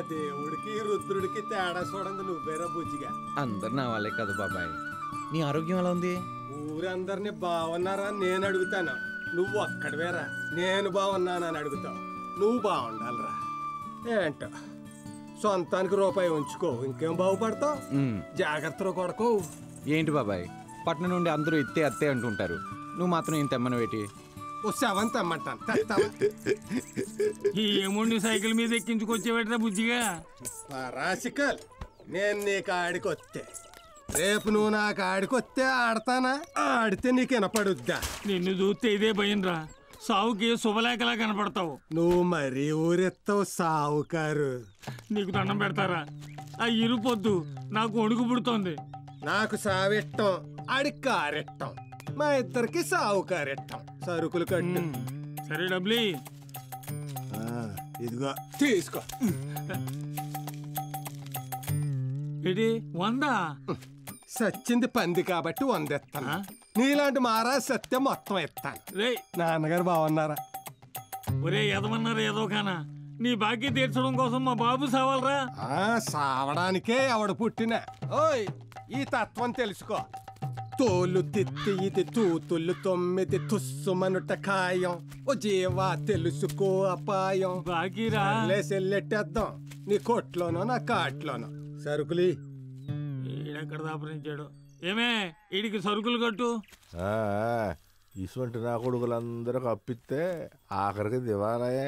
దేవుడికి రుద్రుడికి తేడా చూడండి నువ్వేరా బుజ్జిగా అందరు నా వాళ్ళే కదా బాబాయ్ నీ ఆరోగ్యం ఎలా ఉంది ఊరందరినీ బాగున్నారా అని నేను అడుగుతాను నువ్వు ఒక్కడవేరా నేను బాగున్నానని అడుగుతావు నువ్వు బాగుండాలిరా ఏంటో సొంతానికి రూపాయి ఉంచుకో ఇంకేం బాగుపడతావు ఉమ్, జాగ్రత్తలో కొడకు ఏంటి బాబాయ్ పట్నం నుండి అందరూ ఇత్తే అత్తే అంటుంటారు నువ్వు మాత్రం ఏం తెమ్మనవేటి ఓ సెవెన్ తెమ్మంటాను తెస్తావా? ఈ ఏముండి సైకిల్ మీద ఎక్కించుకొచ్చేవట్రా బుజ్జిగా ఆ రాసికల్ నేను నీ కాడికి వస్తే రేపు నువ్వు నా కాడికి వస్తే ఆడతానా ఆడితే నీకు వినపడుద్దా నిన్ను చూస్తే ఇదే భయం రా సావుకి శుభలేఖలా కనపడతావు నువ్వు మరీ ఊరెత్తావు సావుకారు నీకు దండం పెడతారా ఆ ఇరుపొద్దు నాకు వణుకు పుడుతోంది నాకు సావిట్టం ఆడి కారెట్టం మా ఇద్దరికి సావు కారెట్టం సరుకులు కట్టు సరే డబ్లీ ఆ, ఇదిగో తీసుకో ఏంటి వందా సచ్చింది పంది కాబట్టి వందెత్తాను ఆ? నీలాంటి మారా సత్యం మొత్తం ఎత్తాను రే నాన్నగారు బాగున్నారా ఒరే ఎదవన్నారు ఏదో కానా నీ బాకీ తీర్చడం కోసం మా బాబు సావాలరా ఆ సావడానికే ఎవడ పుట్టిన ఓయ్ ఈ తత్వం తెలుసుకో తోలు తిత్తి ఇది తూతులు తొమ్మిది తుస్సుమనుట ఖాయం ఓ జీవా తెలుసుకో అపాయం బాకీరా లేసెల్లెట్టేద్దాం నీ కొట్లోనో నా కాట్లోనో సరుకులి ఈడెక్కడ దాపరించాడు ఏమే ఈడికి సరుకులు కట్టు ఆ, ఇటువంటి నా కొడుకులందరూ అప్పిస్తే ఆఖరికి దివాలయే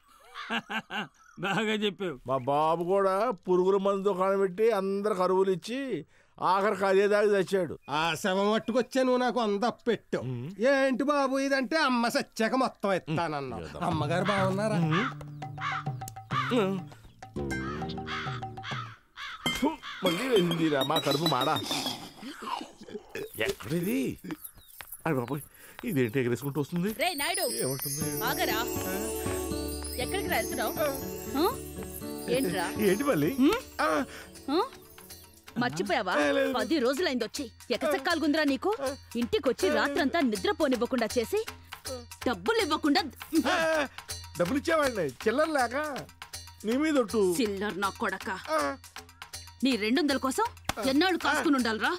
బాగా చెప్పావు మా బాబు కూడా పురుగుల మందు దుకాణం పెట్టి అందరు కరువులు ఇచ్చి ఆఖరికి అదే దాకా తెచ్చాడు ఆ శవం పట్టుకొచ్చే నువ్వు నాకు వంద పెట్టు ఏంటి బాబు ఇదంటే అమ్మ సచ్చాక మొత్తం ఎత్తానన్నా అమ్మగారు బాగున్నారా ఫు, మళ్ళీ వెళ్ళిందిరా మా కడుపు మాడా ఎక్కడిది అయ్య బాబోయ్ ఇదేంటి ఎగరేసుకుంటూ వస్తుంది రే నాయుడు ఏమంటుంది ఆగరా ఎక్కడికి రా వెళ్తున్నావు ఆ? ఏంట్రా ఏంటి మళ్ళీ ఆ, ఆ? మర్చిపోయావా పది రోజులైంది వచ్చి ఎకసెక్కాలుగుందిరా నీకు ఇంటికొచ్చి రాత్రంతా నిద్రపోనివ్వకుండా చేసి డబ్బులు ఇవ్వకుండా ఆ, డబ్బులు ఇచ్చేవాడిని చిల్లర లేక నీ మీద ఒట్టు చిల్లర్ నా కొడక ఆ, నీ రెండు వందల కోసం ఎన్నాళ్ళు కాసుకుని ఉండాలిరా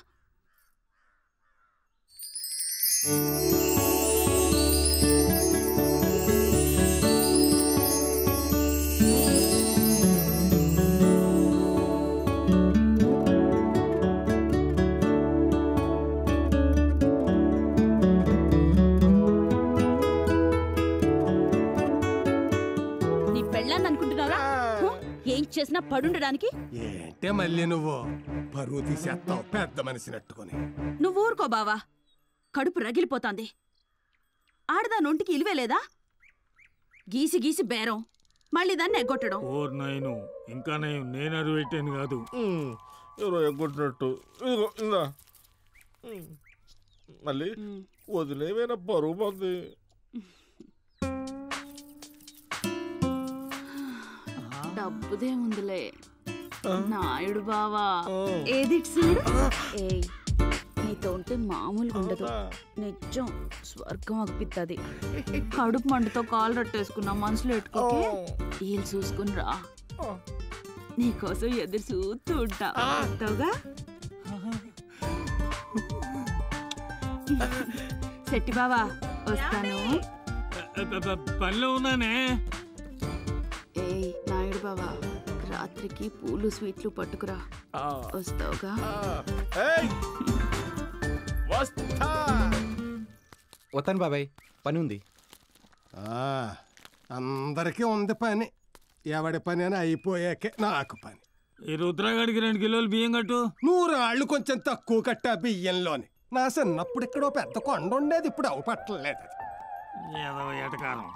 నీ పెళ్ళాన్ని అనుకుంటున్నావా హ? ఏం చేసినా పడుండడానికి ఏంటే మళ్ళీ నువ్వు పరువు తీసేస్తావు పెద్ద మనిషినట్టుకొని నువ్వు ఊరుకో బావా కడుపు రగిలిపోతాంది ఆడదా నొంటికి ఇలువే లేదా గీసి గీసి బేరం మళ్ళీ దాన్ని ఎగ్గొట్టడం ఓర్ నైను ఇంకా నేను నేను అరువు పెట్టాను కాదు ఉమ్, ఎవరో ఎగ్గొట్టినట్టు ఇదిగో ఇందా ఉమ్, మళ్ళీ వదిలేమైనా బరువు పోద్ది డబ్బుదే ఉందిలే నాయుడు బావా ఏది చూడు ఏయ్ నీతో ఉంటే మామూలుగా ఉండదు నిజం స్వర్గం అనిపిస్తుంది కడుపు మంటతో కాలు రట్టేసుకున్నా మనసులో పెట్టుకోకే వీళ్ళు చూసుకుని రా నీకోసం ఎదురు చూస్తూ ఉంటా వస్తావుగా? శెట్టి బావా వస్తాను అ, అ, అ, పనిలో ఉన్నానే ఏయ్ నాయుడు బావా రాత్రికి పూలు స్వీట్లు పట్టుకురా ఆ, వస్తావుగా ఆ, ఏయ్! వస్తా వస్తాను బాబాయ్ పని ఉంది ఆ, అందరికీ ఉంది పని ఎవడి పని అని అయిపోయాకే నాకు పని ఈ రుద్రగాడికి రెండు కిలోలు బియ్యం కట్టు నువ్వు రాళ్ళు కొంచెం తక్కువ కట్టా బియ్యంలోని నా చిన్నప్పుడు ఇక్కడ ఓ పెద్ద కొండ ఉండేది ఇప్పుడు అవు పట్టలేదు అది ఏదో ఎటకారం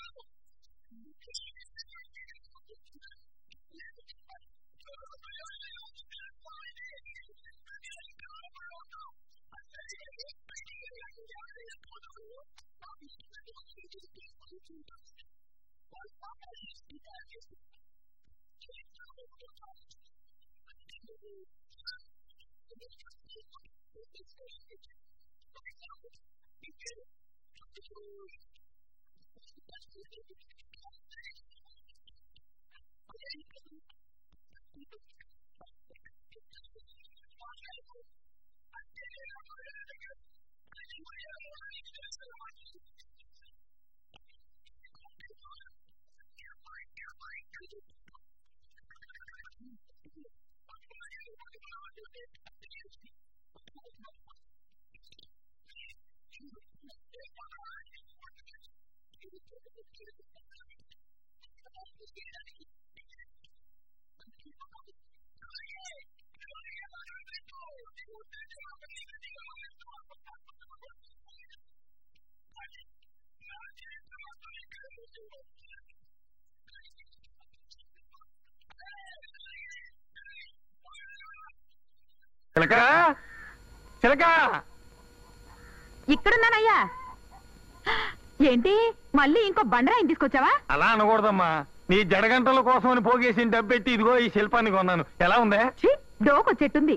చిలక చిలక ఇక్కడున్నానయ్యా ఏంటి మళ్ళీ ఇంకో బండరాయిని తీసుకొచ్చావా అలా అనకూడదమ్మా నీ జడగంటల కోసమని పోగేసిన డబ్బెట్టి ఇదిగో ఈ శిల్పాన్ని కొన్నాను ఎలా ఉందే ఛీ, డోకు చెట్టుంది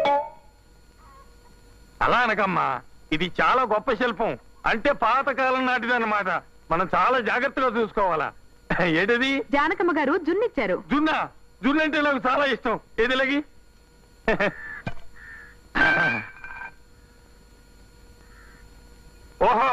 అలా అనకమ్మా ఇది చాలా గొప్ప శిల్పం అంటే పాతకాలం నాటిదన్నమాట మనం చాలా జాగ్రత్తగా చూసుకోవాలా ఏంటది జానకమ్మ గారు జున్నిచ్చారు జున్న జున్ను అంటే నాకు చాలా ఇష్టం ఏది లగి ఓహో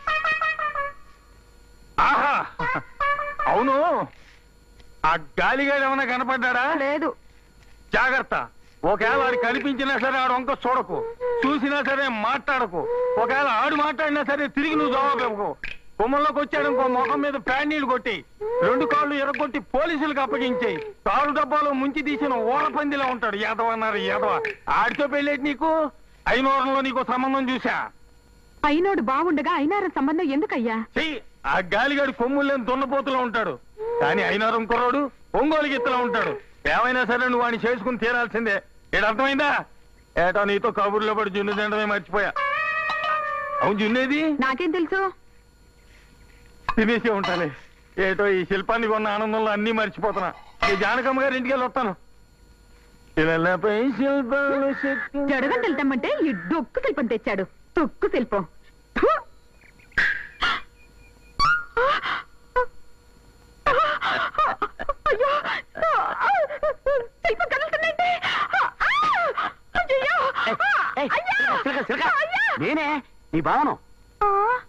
ఆహా అవును ఆ గాలిగాడు ఏమైనా కనపడ్డా లేదు జాగ్రత్త ఒకవేళ ఆడు కనిపించినా సరే ఆడు వంక చూడకు చూసినా సరే మాట్లాడకు ఒకవేళ ఆడు మాట్లాడినా సరే తిరిగి నువ్వు జవాబు ఇవ్వకు కుమ్మంలోకి వచ్చాడు ఇంకో ముఖం మీద ప్యాన్ నీళ్లు కొట్టి రెండు కాళ్ళు ఎరగొట్టి పోలీసులకు అప్పగించేయి తాడు డబ్బాలో ముంచి తీసిన ఓడ పందిలా ఉంటాడు యాదవ అన్నారు యాదవ ఆడితో పెళ్ళేటి నీకు ఐనూరంలో నీకు సంబంధం చూసా అయినోడు బాగుండగా అయినారు సంబంధం ఎందుకయ్యా చెయ్యి ఆ గాలిగాడి కొమ్ములు లేని దున్నపోతులో ఉంటాడు కానీ అయినారం కుర్రాడు ఒంగోలు గిత్తలో ఉంటాడు ఏమైనా సరే నువ్వు వాడిని చేసుకుని తీరాల్సిందే ఏడు అర్థమైందా ఏటో నీతో కబుర్లో పడి జున్ను తినడమే మర్చిపోయా అవును జున్నేది నాకేం తెలుసు తినేసే ఉంటాలే ఏటో ఈ శిల్పాన్ని కొన్న ఆనందంలో అన్ని మర్చిపోతున్నా ఈ జానకమ్మ గారి ఇంటికి వెళ్ళి వస్తాను ఇళ్ళపై శిల్పాలు చెక్కి- జడగం తెలుతామంటే ఈ డొక్కు శిల్పం తెచ్చాడు తొక్కు శిల్పం ఫు! అయ్యో! శిల్పం కదులుతుందండి! అయ్యయ్యో! అయ్యా! అయ్యా! నేనే నీ భావను ఆ!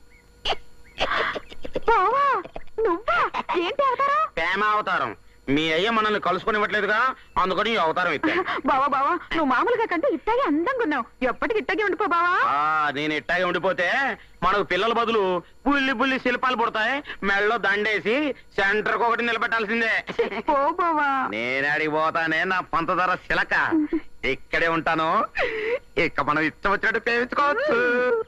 బావా నువ్వా ఏంటి అవతారం ప్రేమ అవతారం మీ అయ్య మనల్ని కలుసుకునివ్వట్లేదుగా అందుకని ఈ అవతారం ఎత్తా బావా బావా నువ్వు మామూలుగా కంటే ఇట్టాగే అందంగా ఉన్నావు ఎప్పటికి ఇట్టాగే ఉండిపో బావా ఆ, నేను ఇట్టాగే ఉండిపోతే మనకు పిల్లల బదులు బుల్లి బుల్లి శిల్పాలు పుడతాయి మెళ్ళలో దండేసి సెంటర్ ఒకటి నిలబెట్టాల్సిందే పో బావా నేను అడిగి పోతానే నా పంతధర శిలక ఇక్కడే ఉంటాను ఇక మనం ఇష్టం వచ్చినట్టు పేయించుకోవచ్చు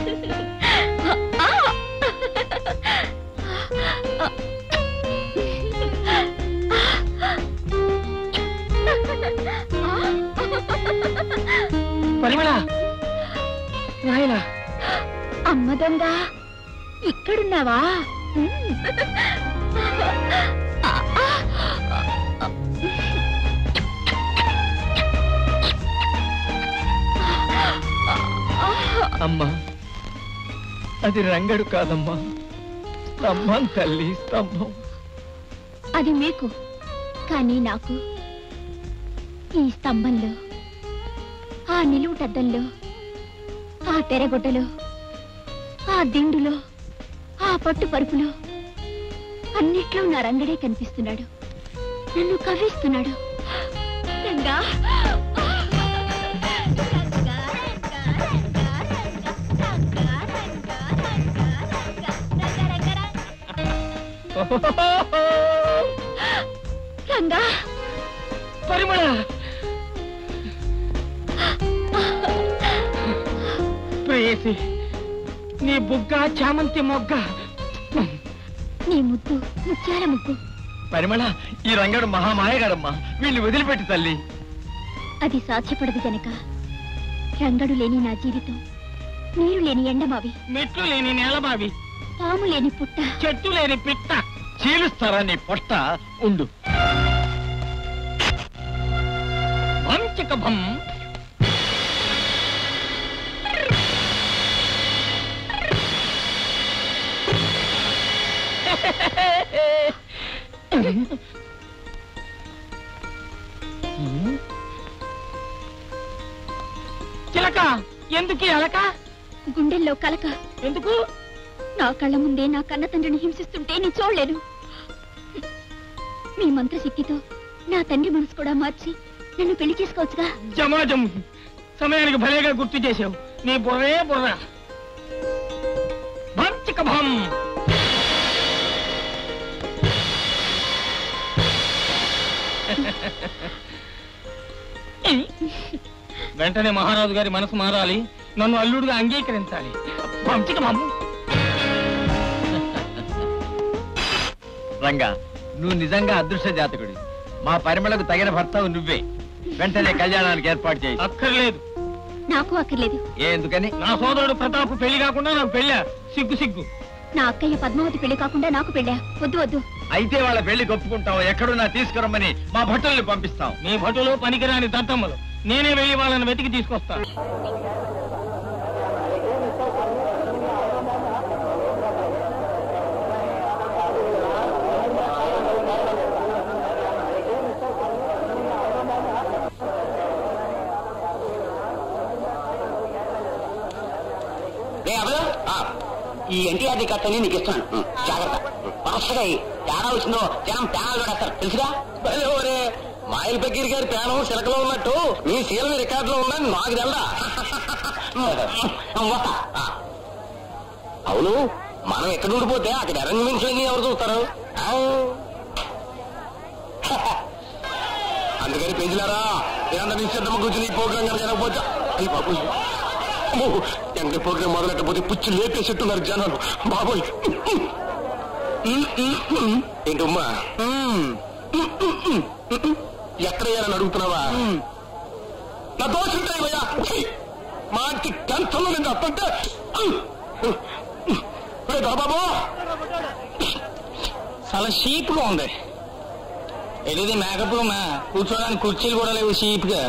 పరిమళ నాయన అమ్మ దొంగ ఇక్కడున్నావా అమ్మా అది రంగడు కాదమ్మా స్తంభం తల్లి స్తంభం అది మీకు కానీ నాకు ఈ స్తంభంలో ఆ నిలువుటద్దంలో ఆ తెరగొడ్డలో ఆ దిండులో ఆ పట్టు పరుపులో అన్నిట్లో నా రంగడే కనిపిస్తున్నాడు నన్ను కవ్విస్తున్నాడు రంగా రంగా పరిమళ ప్రేయసి నీ బుగ్గ చామంతి మొగ్గ నీ ముద్దు ముత్యాల ముగ్గు పరిమళ ఈ రంగడు మహామాయగాడమ్మా వీళ్ళని వదిలిపెట్టి తల్లి అది సాధ్యపడదు జనక రంగడు లేని నా జీవితం నీరు లేని ఎండమావి మెట్లు లేని నేలమావి పాము లేని పుట్ట చెట్టు లేని పిట్ట చీలుస్తారా నీ పొట్ట ఉండు వంచకభం చిలక ఎందుకు ఈ అలక గుండెల్లో కలక ఎందుకు నా కళ్ళ ముందే నా కన్న తండ్రిని హింసిస్తుంటే నేను చూడలేను మీ మంత్రశక్తితో నా తండ్రి మనసు కూడా మార్చి నన్ను పెళ్లి చేసుకోవచ్చుగా జమాజం సమయానికి భలేగా గుర్తు చేసావు నీ బుర్రే బుర్ర భంచిక భం వెంటనే మహారాజు గారి మనసు మారాలి నన్ను అల్లుడుగా అంగీకరించాలి భంచిక భం రంగా నువ్వు నిజంగా అదృష్ట జాతకుడి మా పరిమళకు తగిన భర్తవు నువ్వే వెంటనే కళ్యాణానికి ఏర్పాటు చేయి అక్కర్లేదు నాకు అక్కర్లేదు ఏ ఎందుకని నా సోదరుడు ప్రతాప్ పెళ్లి కాకుండా నాకు పెళ్ళా సిగ్గు సిగ్గు నా అక్కయ్య పద్మావతి పెళ్లి కాకుండా నాకు పెళ్ళా వద్దు వద్దు అయితే వాళ్ళ పెళ్లి ఒప్పుకుంటావు ఎక్కడున్నా తీసుకురమ్మని మా భటుల్ని పంపిస్తాం మీ భటులు పనికిరాని దత్తమ్మలు నేనే వెళ్ళి వాళ్ళని వెతికి తీసుకొస్తా రే అబలు ఈ ఎన్టీఆర్ కట్టని నీకు ఇస్తున్నాను జాగ్రత్త వరుసగా ఈ తేడా వచ్చిందో జనం ప్యానాలు పడేస్తారు తెలుసుగా ఒరే మాయిల్ బకీర్ గారి ప్యానం సిలకలో ఉన్నట్టు మీ సీఎం రికార్డులో ఉందని నాకు తెల్దా వస్తా. ఆ. అవును మనం ఎక్కడ ఉండిపోతే అక్కడ అరేంజ్మెంట్స్ అన్ని ఎవరు చూస్తారు ఆ. అందుకని పెంచినారా ఏమన్నా నిశ్శబ్దం కూర్చుని ఈ ప్రోగ్రాం కనుక జరగకపోతే అయ్యి బాబోయ్ అమ్మో, ఎంత ప్రోగ్రాం మొదలెట్టకపోతే పుచ్చి లేపేసేట్టున్నారు జనాలు బాబోయ్ ఏంటమ్మా ఎక్కడ వేయాలని అడుగుతున్నావా నా దోష ఉంటాయా మాటి టెన్షన్లో నేను తప్పంటే బాబు చాలా షీప్గా ఉంది ఏది మేకప్ రూమా కూర్చోడానికి కుర్చీలు కూడా లేవు షీప్గా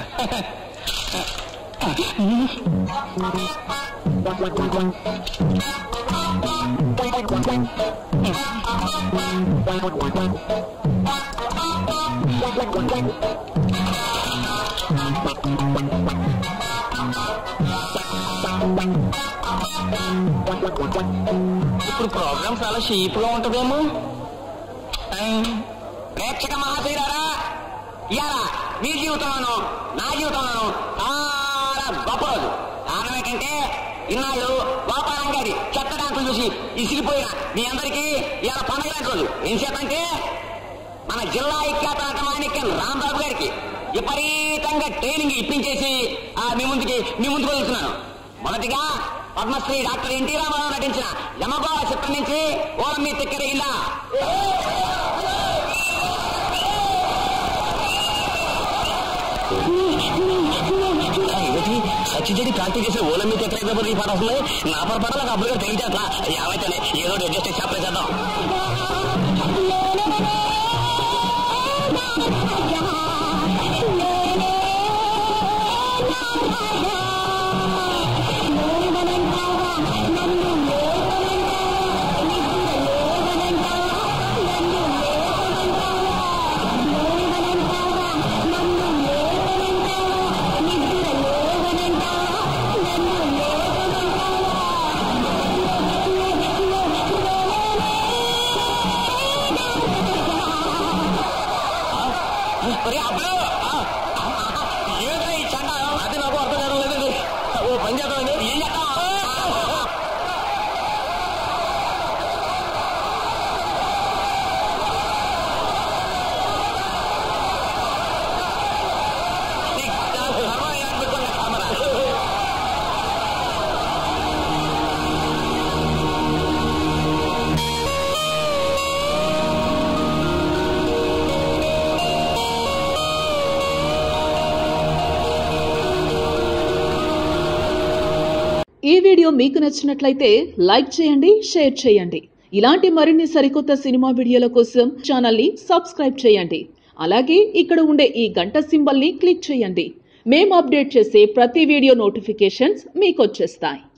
ఇప్పుడు ప్రోగ్రామ్ చాలా షీప్ గా ఉంటదేమో ప్రేక్షక మహాశీరారా ఇయారా మీ జీవితంలోను నా జీవితంలోను చాలా గొప్ప రోజు కారణం ఏంటంటే ఇన్నాళ్ళు గోపాలం గారి చెత్త డాన్సులు చూసి ఇసిరిపోయిన మీ అందరికీ ఇవాళ పండుగ లాంటి రోజు ఏం చేతంటే మన జిల్లా విఖ్యాత నటమాణిక్యం రాంబాబు గారికి విపరీతంగా ట్రైనింగ్ ఇప్పించేసి ఆ, మీ ముందుకి మీ ముందుకు వెళ్తున్నాను మొదటిగా పద్మశ్రీ డాక్టర్ ఎన్టీ రామారావు నటించిన యమగోళ చిత్రం నుంచి ఓలం మీ తిక్కరిగిందా సచ్చిచెడి ప్రాక్టీస్ చేసిన ఓలం మీ తిక్కరైనప్పుడు ఈ పాట వస్తుంది నా పొరపాటు నాకు అప్పుడు తెలియదు అట్లా ఏమైతేనే ఏదో ఒకటి అడ్జస్ట్ చేసి చెప్పలేదు చేద్దాం ఒరే అబ్బు! ఆ, ఆ, ఆ, ఏంట్రా ఈ చండ? అది నాకు అర్థం కావడం లేదండి. ఓ పని చేద్దామండి ఏం చేద్దాం ఈ వీడియో మీకు నచ్చినట్లయితే లైక్ చేయండి షేర్ చేయండి ఇలాంటి మరిన్ని సరికొత్త సినిమా వీడియోల కోసం ఛానల్ని సబ్స్క్రైబ్ చేయండి అలాగే ఇక్కడ ఉండే ఈ గంట సింబల్ని క్లిక్ చేయండి మేము అప్డేట్ చేసే ప్రతి వీడియో నోటిఫికేషన్స్ మీకు వచ్చేస్తాయి